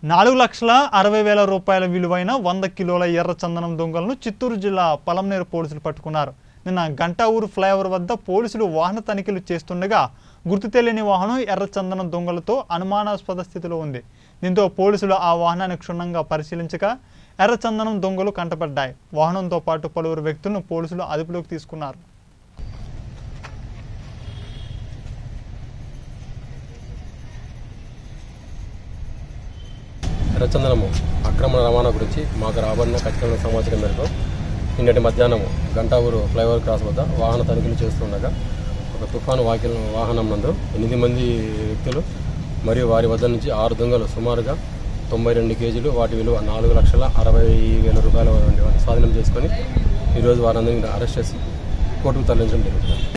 నాలుగు లక్షల అరవై వేల రూపాయల విలువైన వంద కిలోల ఎర్ర చందనం దొంగలను చిత్తూరు జిల్లా పలంనేరు పోలీసులు పట్టుకున్నారు నిన్న గంటావూరు ఫ్లైఓవర్ వద్ద పోలీసులు వాహన తనిఖీలు చేస్తుండగా గుర్తు తెలియని వాహనం ఎర్ర చందనం దొంగలతో అనుమానాస్పద స్థితిలో ఉంది దీంతో పోలీసులు ఆ వాహనాన్ని క్షుణ్ణంగా పరిశీలించగా ఎర్ర చందనం దొంగలు కంటపడ్డాయి వాహనంతో పాటు పలువురు వ్యక్తులను పోలీసులు అదుపులోకి తీసుకున్నారు ఎర్రచందనము అక్రమ రవాణా గురించి మాకు రాబడిన ఖచ్చితమైన సమాచారం మేరకు నిన్నటి మధ్యాహ్నము గంటావూరు ఫ్లైఓవర్ క్రాస్ వద్ద వాహన తనిఖీలు చేస్తుండగా ఒక తుఫాను వాకిల్ వాహనం నందు ఎనిమిది మంది వ్యక్తులు మరియు వారి వద్ద నుంచి ఆరు దొంగలు సుమారుగా తొంభై రెండు కేజీలు వాటి విలువ నాలుగు లక్షల అరవై వేల రూపాయల వంటి వాటిని స్వాధీనం చేసుకొని ఈరోజు వారందరినీ అరెస్ట్ చేసి కోర్టుకు తరలించడం జరుగుతుంది